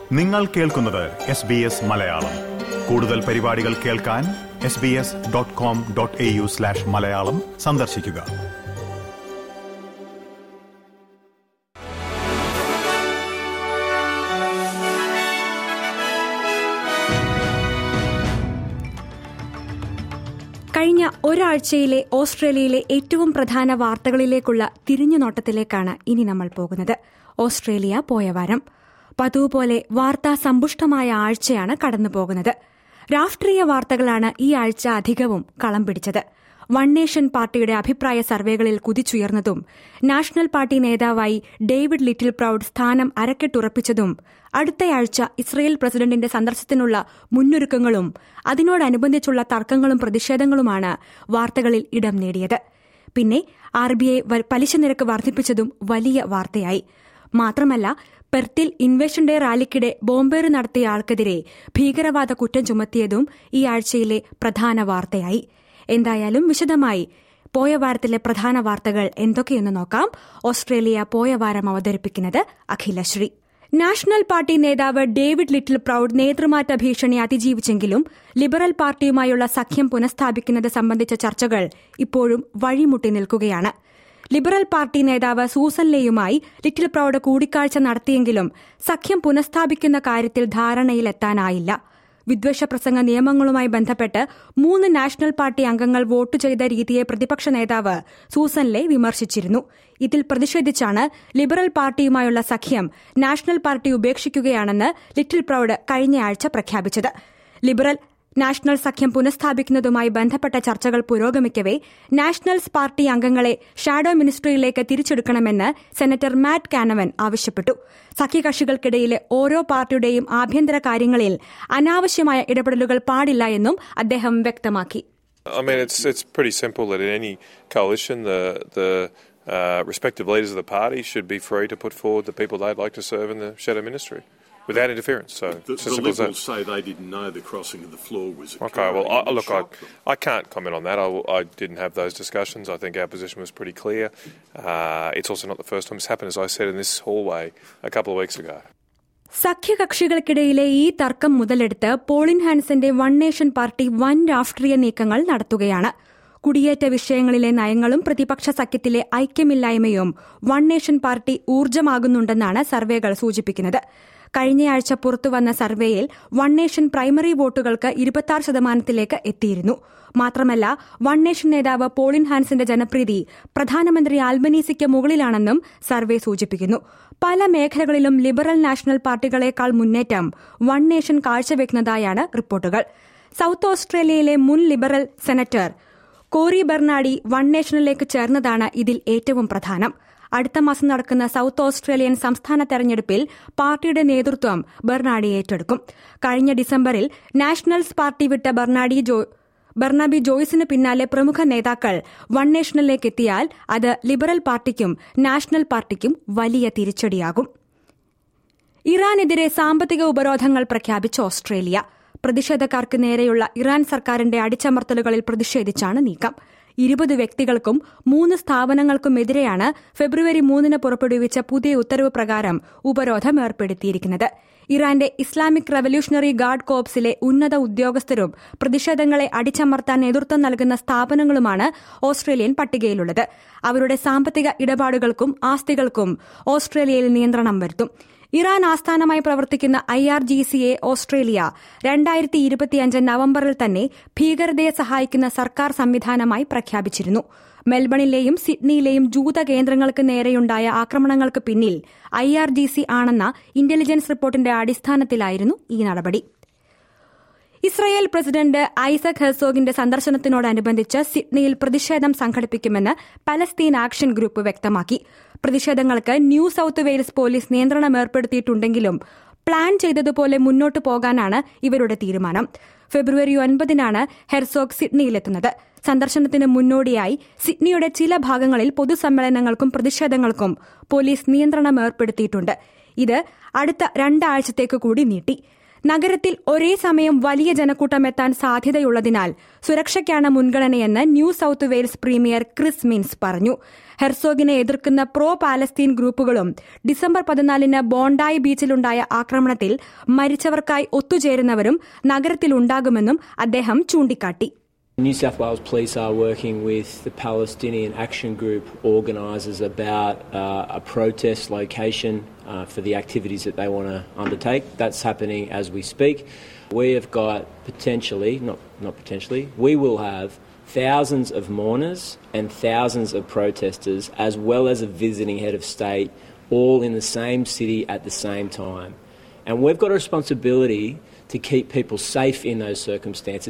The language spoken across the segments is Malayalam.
നിങ്ങൾ കേൾക്കുന്നത് എസ് ബി എസ് മലയാളം കൂടുതൽ പരിപാടികൾ കേൾക്കാൻ S B S dot com dot A U slash Malayalam സന്ദർശിക്കുക കഴിഞ്ഞ ഒരാഴ്ചയിലെ ഓസ്ട്രേലിയയിലെ ഏറ്റവും പ്രധാന വാർത്തകളിലേക്കുള്ള തിരിഞ്ഞുനോട്ടത്തിലേക്കാണ് ഇനി നമ്മൾ പോകുന്നത് ഓസ്ട്രേലിയ പോയ വാരം പതിവ് പോലെ വാർത്താ സമ്പുഷ്ടമായ ആഴ്ചയാണ് കടന്നുപോകുന്നത് രാഷ്ട്രീയ വാർത്തകളാണ് ഈ ആഴ്ച അധികവും കളം പിടിച്ചത് വൺ നേഷൻ പാർട്ടിയുടെ അഭിപ്രായ സർവേകളിൽ കുതിച്ചുയർന്നതും നാഷണൽ പാർട്ടി നേതാവായി ഡേവിഡ് ലിറ്റിൽ പ്രൌഡ് സ്ഥാനം അരക്കെട്ടുറപ്പിച്ചതും അടുത്തയാഴ്ച ഇസ്രയേൽ പ്രസിഡന്റിന്റെ സന്ദർശനത്തിനുള്ള മുന്നൊരുക്കങ്ങളും അതിനോടനുബന്ധിച്ചുള്ള തർക്കങ്ങളും പ്രതിഷേധങ്ങളുമാണ് വാർത്തകളിൽ ഇടം നേടിയത് പിന്നെ ആർ ബി ഐ പലിശ നിരക്ക് വർദ്ധിപ്പിച്ചതും വലിയ വാർത്തയായി മാത്രമല്ല പെർത്തിൽ ഇൻവേഷൻ ഡേ റാലിക്കിടെ ബോംബേറ് നടത്തിയ ആൾക്കെതിരെ ഭീകരവാദ കുറ്റം ചുമത്തിയതും ഈ ആഴ്ചയിലെ പ്രധാന വാർത്തയായി എന്തായാലും വിശദമായി പോയ വാരത്തിലെ പ്രധാന വാർത്തകൾ എന്തൊക്കെയെന്ന് നോക്കാം ഓസ്ട്രേലിയ പോയ വാരം അവതരിപ്പിക്കുന്നത് അഖിലശ്രീ നാഷണൽ പാർട്ടി നേതാവ് ഡേവിഡ് ലിറ്റിൽ പ്രൌഡ് നേതൃമാറ്റ ഭീഷണി അതിജീവിച്ചെങ്കിലും ലിബറൽ പാർട്ടിയുമായുള്ള സഖ്യം പുനഃസ്ഥാപിക്കുന്നത് സംബന്ധിച്ച ചർച്ചകൾ ഇപ്പോഴും വഴിമുട്ടി നിൽക്കുകയാണ് ലിബറൽ പാർട്ടി നേതാവ് സൂസൻ ലേയുമായി ലിറ്റിൽ പ്രൌഡ് കൂടിക്കാഴ്ച നടത്തിയെങ്കിലും സഖ്യം പുനഃസ്ഥാപിക്കുന്ന കാര്യത്തിൽ ധാരണയിലെത്താനായില്ല വിദ്വേഷ പ്രസംഗ നിയമങ്ങളുമായി ബന്ധപ്പെട്ട് മൂന്ന് നാഷണൽ പാർട്ടി അംഗങ്ങൾ വോട്ട് ചെയ്ത രീതിയെ പ്രതിപക്ഷ നേതാവ് സൂസൻ ലേ വിമർശിച്ചിരുന്നു ഇതിൽ പ്രതിഷേധിച്ചാണ് ലിബറൽ പാർട്ടിയുമായുള്ള സഖ്യം നാഷണൽ പാർട്ടി ഉപേക്ഷിക്കുകയാണെന്ന് ലിറ്റിൽ പ്രൌഡ് കഴിഞ്ഞയാഴ്ച പ്രഖ്യാപിച്ചത് ലിബറൽ നാഷണൽ സഖ്യം പുനഃസ്ഥാപിക്കുന്നതുമായി ബന്ധപ്പെട്ട ചർച്ചകൾ പുരോഗമിക്കവെ നാഷണൽസ് പാർട്ടി അംഗങ്ങളെ ഷാഡോ മിനിസ്ട്രിയിലേക്ക് തിരിച്ചെടുക്കണമെന്ന് സെനറ്റർ മാറ്റ് കാനവൻ ആവശ്യപ്പെട്ടു സഖ്യകക്ഷികൾക്കിടയിലെ ഓരോ പാർട്ടിയുടെയും ആഭ്യന്തര കാര്യങ്ങളിൽ അനാവശ്യമായ ഇടപെടലുകൾ പാടില്ല എന്നും അദ്ദേഹം വ്യക്തമാക്കി I mean, it's it's pretty simple that in any coalition, the the uh, respective leaders of the party should be free to put forward the people they'd like to serve in the shadow ministry without interference. So The, it's the as simple as that. Liberals say they didn't know the crossing of the floor was occurring. Okay, well, I, and it look, I, shocked them. I can't comment on that. I, I didn't have those discussions. I think our position was pretty clear. Uh, it's also not the first time it's happened, as I said in this hallway a couple of weeks ago. സഖ്യകക്ഷികൾക്കിടയിലെ ഈ തർക്കം മുതലെടുത്ത് പോളിൻ ഹാൻസന്റെ വൺ നേഷൻ പാർട്ടി വൻ രാഷ്ട്രീയ നീക്കങ്ങൾ നടത്തുകയാണ് കുടിയേറ്റ വിഷയങ്ങളിലെ നയങ്ങളും പ്രതിപക്ഷ സഖ്യത്തിലെ ഐക്യമില്ലായ്മയും വൺ നേഷൻ പാർട്ടി ഊർജ്ജമാകുന്നുണ്ടെന്നാണ് സർവേകൾ സൂചിപ്പിക്കുന്നത് കഴിഞ്ഞയാഴ്ച പുറത്തുവന്ന സർവേയിൽ വൺ നേഷൻ പ്രൈമറി വോട്ടുകൾക്ക് ഇരുപത്തിയാറ് ശതമാനത്തിലേക്ക് എത്തിയിരുന്നു മാത്രമല്ല വൺ നേഷൻ നേതാവ് പോളിൻ ഹാൻസിന്റെ ജനപ്രീതി പ്രധാനമന്ത്രി ആൽബനീസിക്ക് മുകളിലാണെന്നും സർവേ സൂചിപ്പിക്കുന്നു പല മേഖലകളിലും ലിബറൽ നാഷണൽ പാർട്ടികളെക്കാൾ മുന്നേറ്റം വൺ നേഷൻ കാഴ്ചവെക്കുന്നതായാണ് റിപ്പോർട്ടുകൾ സൌത്ത് ഓസ്ട്രേലിയയിലെ മുൻ Liberal senator Cory Bernardi One നേഷനിലേക്ക് ചേർന്നതാണ് ഇതിൽ ഏറ്റവും പ്രധാനം അടുത്ത മാസം നടക്കുന്ന സൌത്ത് ഓസ്ട്രേലിയൻ സംസ്ഥാന തെരഞ്ഞെടുപ്പിൽ പാർട്ടിയുടെ നേതൃത്വം ബെർണാഡി ഏറ്റെടുക്കും കഴിഞ്ഞ ഡിസംബറിൽ നാഷണൽസ് പാർട്ടി വിട്ട ബെർണാഡി ജോ ബർണാബി ജോയ്സിന് പിന്നാലെ പ്രമുഖ നേതാക്കൾ വൺ നേഷനിലേക്ക് എത്തിയാൽ അത് ലിബറൽ പാർട്ടിക്കും നാഷണൽ പാർട്ടിക്കും വലിയ തിരിച്ചടിയാകും ഇറാനെതിരെ സാമ്പത്തിക ഉപരോധങ്ങൾ പ്രഖ്യാപിച്ച ഓസ്ട്രേലിയ പ്രതിഷേധക്കാർക്ക് നേരെയുള്ള ഇറാൻ സർക്കാരിന്റെ അടിച്ചമർത്തലുകളിൽ പ്രതിഷേധിച്ചാണ് നീക്കം ഇരുപത് വ്യക്തികൾക്കും മൂന്ന് സ്ഥാപനങ്ങൾക്കുമെതിരെയാണ് ഫെബ്രുവരി മൂന്നിന് പുറപ്പെടുവിച്ച പുതിയ ഉത്തരവ് പ്രകാരം ഉപരോധം ഏർപ്പെടുത്തിയിരിക്കുന്നത് ഇറാന്റെ ഇസ്ലാമിക് റവല്യൂഷണറി ഗാർഡ് കോപ്സിലെ ഉന്നത ഉദ്യോഗസ്ഥരും പ്രതിഷേധങ്ങളെ അടിച്ചമർത്താൻ നേതൃത്വം നൽകുന്ന സ്ഥാപനങ്ങളുമാണ് ഓസ്ട്രേലിയൻ പട്ടികയിലുള്ളത് അവരുടെ സാമ്പത്തിക ഇടപാടുകൾക്കും ആസ്തികൾക്കും ഓസ്ട്രേലിയയിൽ നിയന്ത്രണം വരുത്തും ഇറാൻ ആസ്ഥാനമായി പ്രവർത്തിക്കുന്ന ഐ ആർ ജി സി എ ഓസ്ട്രേലിയ രണ്ടായിരത്തി ഇരുപത്തിയഞ്ച് നവംബറിൽ തന്നെ ഭീകരതയെ സഹായിക്കുന്ന സർക്കാർ സംവിധാനമായി പ്രഖ്യാപിച്ചിരുന്നു മെൽബണിലെയും സിഡ്നിയിലെയും ജൂത കേന്ദ്രങ്ങൾക്ക് നേരെയുണ്ടായ ആക്രമണങ്ങൾക്ക് പിന്നിൽ ഐ ആർ ജി സി ആണെന്ന ഇന്റലിജൻസ് റിപ്പോർട്ടിന്റെ അടിസ്ഥാനത്തിലായിരുന്നു ഈ നടപടി ഇസ്രയേൽ പ്രസിഡന്റ് ഐസക് ഹെർസോഗിന്റെ സന്ദർശനത്തിനോടനുബന്ധിച്ച് സിഡ്നിയിൽ പ്രതിഷേധം സംഘടിപ്പിക്കുമെന്ന് പലസ്തീൻ ആക്ഷൻ ഗ്രൂപ്പ് വ്യക്തമാക്കി പ്രതിഷേധങ്ങൾക്ക് ന്യൂ സൌത്ത് വെയിൽസ് പോലീസ് നിയന്ത്രണം ഏർപ്പെടുത്തിയിട്ടുണ്ടെങ്കിലും പ്ലാൻ ചെയ്തതുപോലെ മുന്നോട്ടു പോകാനാണ് ഇവരുടെ തീരുമാനം ഫെബ്രുവരി ഒൻപതിനാണ് ഹെർസോഗ് സിഡ്നിയിലെത്തുന്നത് സന്ദർശനത്തിന് മുന്നോടിയായി സിഡ്നിയുടെ ചില ഭാഗങ്ങളിൽ പൊതുസമ്മേളനങ്ങൾക്കും പ്രതിഷേധങ്ങൾക്കും പോലീസ് നിയന്ത്രണം ഏർപ്പെടുത്തിയിട്ടുണ്ട് ഇത് അടുത്ത രണ്ടാഴ്ചത്തേക്ക് കൂടി നീട്ടി നഗരത്തിൽ ഒരേ സമയം വലിയ ജനക്കൂട്ടം എത്താൻ സാധ്യതയുള്ളതിനാൽ സുരക്ഷയ്ക്കാണ് മുൻഗണനയെന്ന് New South Wales premier Chris Minns പറഞ്ഞു ഹെർസോഗിനെ എതിർക്കുന്ന പ്രോ പാലസ്തീൻ ഗ്രൂപ്പുകളും ഡിസംബർ പതിനാലിന് ബോണ്ടായി ബീച്ചിലുണ്ടായ ആക്രമണത്തിൽ മരിച്ചവർക്കായി ഒത്തുചേരുന്നവരും നഗരത്തിലുണ്ടാകുമെന്നും അദ്ദേഹം ചൂണ്ടിക്കാട്ടി New South Wales Police are working with the Palestinian Action Group organisers about uh, a protest location uh, for the activities that they want to undertake. That's happening as we speak. We have got potentially, not, not potentially, we will have thousands of mourners and thousands of protesters, as well as a visiting head of state, all in the same city at the same time. And we've got a responsibility to keep people safe in those circumstances.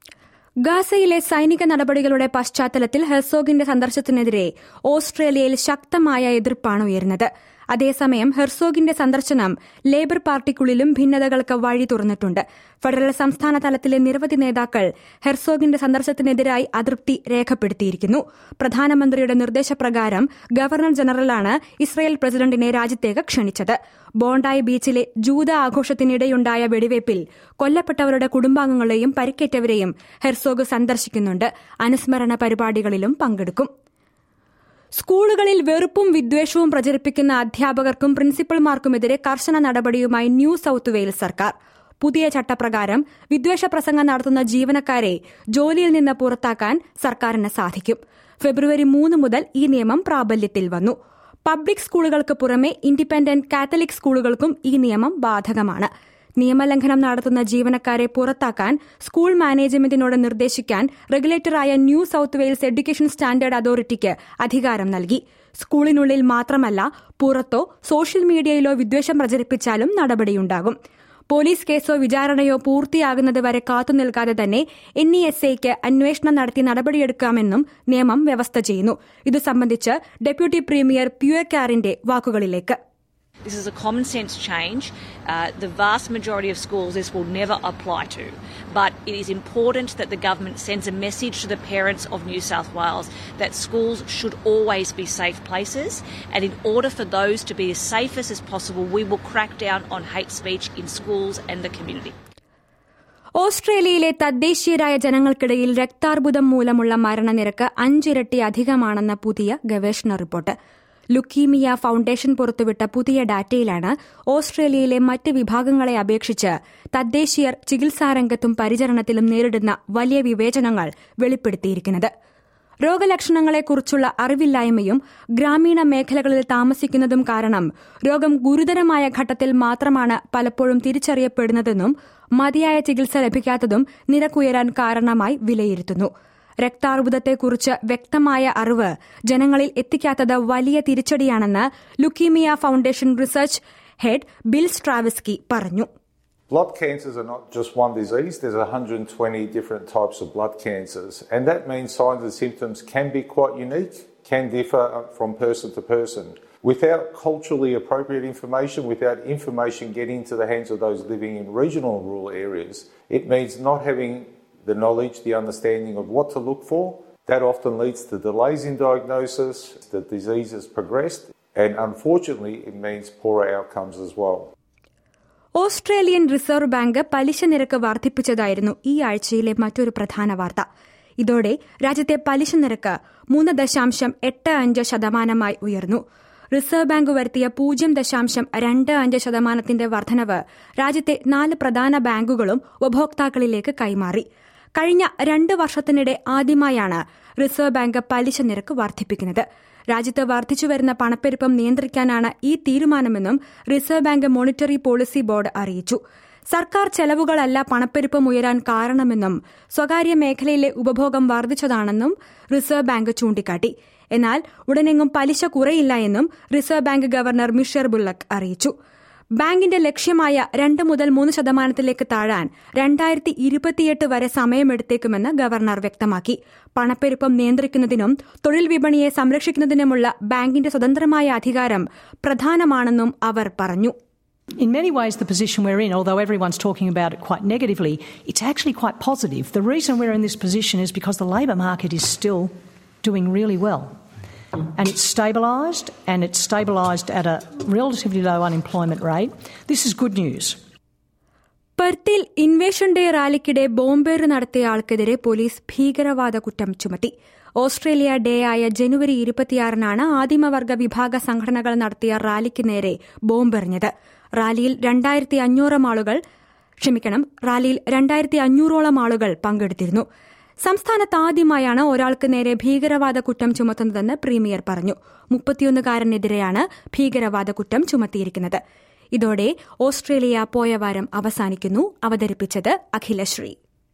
ഗാസയിലെ സൈനിക നടപടികളുടെ പശ്ചാത്തലത്തിൽ ഹെർസോഗിന്റെ സന്ദർശനത്തിനെതിരെ ഓസ്ട്രേലിയയിൽ ശക്തമായ എതിർപ്പാണ് ഉയരുന്നത് അതേസമയം ഹെർസോഗിന്റെ സന്ദർശനം ലേബർ പാർട്ടിക്കുള്ളിലും ഭിന്നതകൾക്ക് വഴി തുറന്നിട്ടുണ്ട് ഫെഡറൽ സംസ്ഥാന തലത്തിലെ നിരവധി നേതാക്കൾ ഹെർസോഗിന്റെ സന്ദർശനത്തിനെതിരായി അതൃപ്തി രേഖപ്പെടുത്തിയിരിക്കുന്നു പ്രധാനമന്ത്രിയുടെ നിർദ്ദേശപ്രകാരം ഗവർണർ ജനറലാണ് ഇസ്രയേൽ പ്രസിഡന്റിനെ രാജ്യത്തേക്ക് ക്ഷണിച്ചത് ബോണ്ടായി ബീച്ചിലെ ജൂത ആഘോഷത്തിനിടെയുണ്ടായ വെടിവയ്പിൽ കൊല്ലപ്പെട്ടവരുടെ കുടുംബാംഗങ്ങളെയും പരിക്കേറ്റവരെയും ഹെർസോഗ് സന്ദർശിക്കുന്നുണ്ട് അനുസ്മരണ പരിപാടികളിലും പങ്കെടുക്കും സ്കൂളുകളിൽ വെറുപ്പും വിദ്വേഷവും പ്രചരിപ്പിക്കുന്ന അധ്യാപകർക്കും പ്രിൻസിപ്പൽമാർക്കുമെതിരെ കർശന നടപടിയുമായി ന്യൂ സൌത്ത് വെയിൽസ് സർക്കാർ പുതിയ ചട്ടപ്രകാരം വിദ്വേഷ പ്രസംഗം നടത്തുന്ന ജീവനക്കാരെ ജോലിയിൽ നിന്ന് പുറത്താക്കാൻ സർക്കാരിന് സാധിക്കും ഫെബ്രുവരി മൂന്ന് മുതൽ ഈ നിയമം പ്രാബല്യത്തിൽ വന്നു പബ്ലിക് സ്കൂളുകൾക്ക് പുറമെ ഇൻഡിപെൻഡന്റ് കാത്തലിക് സ്കൂളുകൾക്കും ഈ നിയമം ബാധകമാണ് നിയമലംഘനം നടത്തുന്ന ജീവനക്കാരെ പുറത്താക്കാൻ സ്കൂൾ മാനേജ്മെന്റിനോട് നിർദ്ദേശിക്കാൻ റെഗുലേറ്ററായ New South Wales Education Standard അതോറിറ്റിക്ക് അധികാരം നൽകി സ്കൂളിനുള്ളിൽ മാത്രമല്ല പുറത്തോ സോഷ്യൽ മീഡിയയിലോ വിദ്വേഷം പ്രചരിപ്പിച്ചാലും നടപടിയുണ്ടാകും പോലീസ് കേസോ വിചാരണയോ പൂർത്തിയാകുന്നതുവരെ കാത്തുനിൽക്കാതെ തന്നെ എൻ ഇ എസ് ഐക്ക് അന്വേഷണം നടത്തി നടപടിയെടുക്കാമെന്നും നിയമം വ്യവസ്ഥ ചെയ്യുന്നു ഇതു സംബന്ധിച്ച് ഡെപ്യൂട്ടി പ്രീമിയർ പ്യുയക്കാറിന്റെ വാക്കുകളിലേക്ക് This is a common sense change. Uh, the vast majority of schools this will never apply to. But it is important that the government sends a message to the parents of New South Wales that schools should always be safe places. And in order for those to be as safe as possible, we will crack down on hate speech in schools and the community. ഓസ്ട്രേലിയയിലെ തദ്ദേശീയരായ ജനങ്ങൾക്കിടയിൽ രക്താർബുദം മൂലമുള്ള മരണനിരക്ക് അഞ്ചിരട്ടി അധികമാണെന്ന പുതിയ ഗവേഷണ റിപ്പോർട്ട് ലുക്കീമിയ ഫൌണ്ടേഷൻ പുറത്തുവിട്ട പുതിയ ഡാറ്റയിലാണ് ഓസ്ട്രേലിയയിലെ മറ്റ് വിഭാഗങ്ങളെ അപേക്ഷിച്ച് തദ്ദേശീയർ ചികിത്സാരംഗത്തും പരിചരണത്തിലും നേരിടുന്ന വലിയ വിവേചനങ്ങൾ വെളിപ്പെടുത്തിയിരിക്കുന്നത് രോഗലക്ഷണങ്ങളെക്കുറിച്ചുള്ള അറിവില്ലായ്മയും ഗ്രാമീണ മേഖലകളിൽ താമസിക്കുന്നതും കാരണം രോഗം ഗുരുതരമായ ഘട്ടത്തിൽ മാത്രമാണ് പലപ്പോഴും തിരിച്ചറിയപ്പെടുന്നതെന്നും മതിയായ ചികിത്സ ലഭിക്കാത്തതും നിരക്കുയരാൻ കാരണമായി വിലയിരുത്തുന്നു രക്താർബുദത്തെക്കുറിച്ച് വ്യക്തമായ അറിവ് ജനങ്ങളിൽ എത്തിക്കാത്തത് വലിയ തിരിച്ചടിയാണെന്ന് Leukaemia Foundation research head Bill Stravisky പറഞ്ഞു Blood cancers are not just one disease, there's 120 different types of blood cancers, and that means signs and symptoms can be quite unique, can differ from person to person. Without culturally appropriate information, without information getting to the hands of those living in regional and rural areas, it means not having the knowledge, the understanding of what to look for. That often leads to delays in diagnosis, the disease has progressed, and unfortunately, it means poorer outcomes as well. Australian Reserve Bank പലിശ നിരക്ക് വർദ്ധിപ്പിച്ചതായിരുന്നു ഈ ആഴ്ചയിലെ മറ്റൊരു പ്രധാന വാർത്ത ഇതോടെ രാജ്യത്തെ പലിശ നിരക്ക് മൂന്ന് ദശാംശം എട്ട് അഞ്ച് ശതമാനമായി ഉയർന്നു റിസർവ് ബാങ്ക് വരുത്തിയ പൂജ്യം ദശാംശം രണ്ട് അഞ്ച് ശതമാനത്തിന്റെ വർധനവ് രാജ്യത്തെ നാല് പ്രധാന ബാങ്കുകളും ഉപഭോക്താക്കളിലേക്ക് കൈമാറി കഴിഞ്ഞ രണ്ട് വർഷത്തിനിടെ ആദ്യമായാണ് റിസർവ് ബാങ്ക് പലിശ നിരക്ക് വർദ്ധിപ്പിക്കുന്നത് രാജ്യത്ത് വർദ്ധിച്ചുവരുന്ന പണപ്പെരുപ്പം നിയന്ത്രിക്കാനാണ് ഈ തീരുമാനമെന്നും Reserve Bank Monetary Policy Board അറിയിച്ചു സർക്കാർ ചെലവുകളല്ല പണപ്പെരുപ്പം ഉയരാൻ കാരണമെന്നും സ്വകാര്യ മേഖലയിലെ ഉപഭോഗം വർദ്ധിച്ചതാണെന്നും റിസർവ് ബാങ്ക് ചൂണ്ടിക്കാട്ടി എന്നാൽ ഉടനെങ്ങും പലിശ കുറയില്ല എന്നും Reserve Bank governor Michele Bullock അറിയിച്ചു ബാങ്കിന്റെ ലക്ഷ്യമായ രണ്ട് മുതൽ മൂന്ന് ശതമാനത്തിലേക്ക് താഴാൻ രണ്ടായിരത്തി ഇരുപത്തിയെട്ട് വരെ സമയമെടുത്തേക്കുമെന്ന് ഗവർണർ വ്യക്തമാക്കി പണപ്പെരുപ്പം നിയന്ത്രിക്കുന്നതിനും തൊഴിൽ വിപണിയെ സംരക്ഷിക്കുന്നതിനുമുള്ള ബാങ്കിന്റെ സ്വതന്ത്രമായ അധികാരം പ്രധാനമാണെന്നും അവർ പറഞ്ഞു In many ways, the position we're in, although everyone's talking about it quite negatively, it's actually quite positive. The reason we're in this position is because the labour market is still doing really well. And it's stabilised, and it's stabilised at a relatively low unemployment rate. This is good news. പെർത്തിൽ ഇൻവേഷൻ ഡേ റാലിക്കിടെ ബോംബേറ് നടത്തിയ ആൾക്കെതിരെ പോലീസ് ഭീകരവാദ കുറ്റം ചുമത്തി ഓസ്ട്രേലിയ ഡേ ആയ ജനുവരി ഇരുപത്തിയാറിനാണ് ആദിമവർഗ വിഭാഗ സംഘടനകൾ നടത്തിയ റാലിക്ക് നേരെ ബോംബെറിഞ്ഞത് റാലിയിൽ രണ്ടായിരത്തി അഞ്ഞൂറോളം ആളുകൾ ക്ഷമിക്കണം റാലിയിൽ രണ്ടായിരത്തി അഞ്ഞൂറോളം ആളുകൾ പങ്കെടുത്തിരുന്നു സംസ്ഥാനത്ത് ആദ്യമായാണ് ഒരാൾക്ക് നേരെ ഭീകരവാദ കുറ്റം ചുമത്തുന്നതെന്ന് പ്രീമിയർ പറഞ്ഞു മുപ്പത്തിയൊന്നുകാരനെതിരെയാണ് ഭീകരവാദ കുറ്റം ചുമത്തിയിരിക്കുന്നത് ഇതോടെ ഓസ്ട്രേലിയ പോയ വാരം അവസാനിക്കുന്നു അവതരിപ്പിച്ചത് അഖിലശ്രീ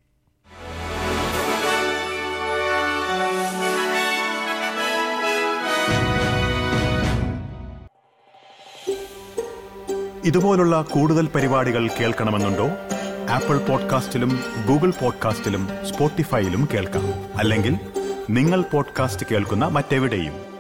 ഇതുപോലുള്ള കൂടുതൽ പരിപാടികൾ കേൾക്കണമെന്നുണ്ടോ ആപ്പിൾ പോഡ്കാസ്റ്റിലും ഗൂഗിൾ പോഡ്കാസ്റ്റിലും സ്പോട്ടിഫൈയിലും കേൾക്കാം അല്ലെങ്കിൽ നിങ്ങൾ പോഡ്കാസ്റ്റ് കേൾക്കുന്ന മറ്റെവിടെയും